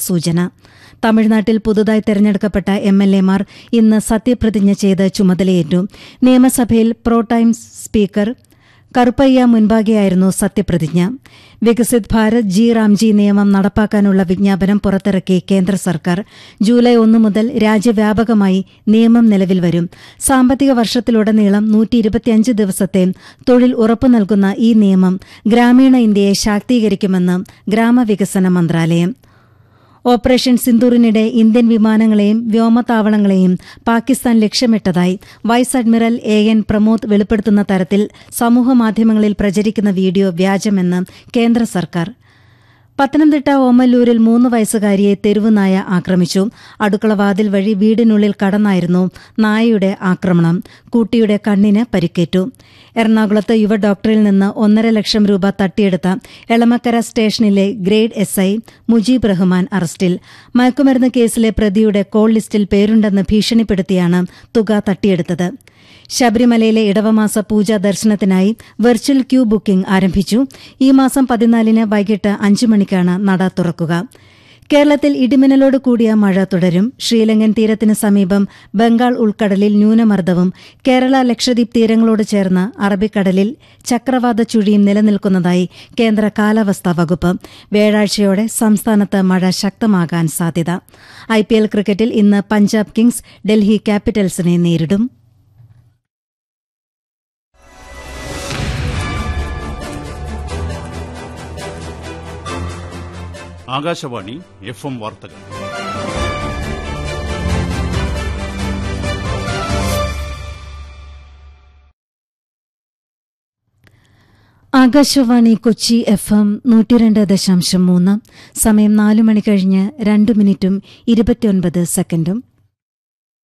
സൂചന തമിഴ്നാട്ടിൽ പുതുതായി തെരഞ്ഞെടുക്കപ്പെട്ട എം എൽ എമാർ ഇന്ന് സത്യപ്രതിജ്ഞ ചെയ്ത് ചുമതലയേറ്റു നിയമസഭയിൽ പ്രോടൈം സ്പീക്കർ കറുപ്പയ്യ മുൻപാകെയായിരുന്നു സത്യപ്രതിജ്ഞ വികസിത് ഭാരത് ജി റാംജി നിയമം നടപ്പാക്കാനുള്ള വിജ്ഞാപനം പുറത്തിറക്കി കേന്ദ്ര സർക്കാർ ജൂലൈ ഒന്ന് മുതൽ രാജ്യവ്യാപകമായി നിയമം നിലവിൽ വരും സാമ്പത്തിക വർഷത്തിലുടനീളം നൂറ്റി ഇരുപത്തിയഞ്ച് ദിവസത്തെ തൊഴിൽ ഉറപ്പു നൽകുന്ന ഈ നിയമം ഗ്രാമീണ ഇന്ത്യയെ ശാക്തീകരിക്കുമെന്ന് ഗ്രാമവികസന മന്ത്രാലയം ഓപ്പറേഷൻ സിന്ദൂറിനിടെ ഇന്ത്യൻ വിമാനങ്ങളെയും വ്യോമതാവളങ്ങളെയും പാകിസ്ഥാൻ ലക്ഷ്യമിട്ടതായി vice admiral A N Pramod വെളിപ്പെടുത്തുന്ന തരത്തിൽ സമൂഹമാധ്യമങ്ങളിൽ പ്രചരിക്കുന്ന വീഡിയോ വ്യാജമെന്ന് കേന്ദ്ര സർക്കാർ പത്തനംതിട്ട ഓമല്ലൂരിൽ മൂന്ന് വയസ്സുകാരിയെ തെരുവുനായ ആക്രമിച്ചു അടുക്കളവാതിൽ വഴി വീടിനുള്ളിൽ കടന്നായിരുന്നു നായയുടെ ആക്രമണം കുട്ടിയുടെ കണ്ണിന് പരിക്കേറ്റു എറണാകുളത്ത് യുവ ഡോക്ടറിൽ നിന്ന് ഒന്നര ലക്ഷം രൂപ തട്ടിയെടുത്ത എളമക്കര സ്റ്റേഷനിലെ grade S I Mujeeb Rahman അറസ്റ്റിൽ മയക്കുമരുന്ന് കേസിലെ പ്രതിയുടെ കോൾ ലിസ്റ്റിൽ പേരുണ്ടെന്ന് ഭീഷണിപ്പെടുത്തിയാണ് തുക തട്ടിയെടുത്തത് ശബരിമലയിലെ ഇടവമാസ പൂജാ ദർശനത്തിനായി വെർച്വൽ ക്യൂ ബുക്കിംഗ് ആരംഭിച്ചു ഈ മാസം പതിനാലിന് വൈകിട്ട് അഞ്ചു മണിക്കാണ് നട തുറക്കുക കേരളത്തിൽ ഇടിമിന്നലോട് കൂടിയ മഴ തുടരും ശ്രീലങ്കൻ തീരത്തിന് സമീപം ബംഗാൾ ഉൾക്കടലിൽ ന്യൂനമർദ്ദവും കേരള ലക്ഷദ്വീപ് തീരങ്ങളോട് ചേർന്ന് അറബിക്കടലിൽ ചക്രവാത ചുഴിയും നിലനിൽക്കുന്നതായി കേന്ദ്ര കാലാവസ്ഥാ വകുപ്പ് വ്യാഴാഴ്ചയോടെ സംസ്ഥാനത്ത് മഴ ശക്തമാകാൻ സാധ്യത ഐപിഎൽ ക്രിക്കറ്റിൽ ഇന്ന് പഞ്ചാബ് കിങ്സ് ഡൽഹി ക്യാപിറ്റൽസിനെ നേരിടും ആകാശവാണി എഫ് എം വാർത്തകൾ ആകാശവാണി കൊച്ചി എഫ് എം നൂറ്റിരണ്ട് ദശാംശം മൂന്ന് സമയം നാലു മണി കഴിഞ്ഞ് രണ്ട് മിനിറ്റും ഇരുപത്തിയൊൻപത് സെക്കൻഡും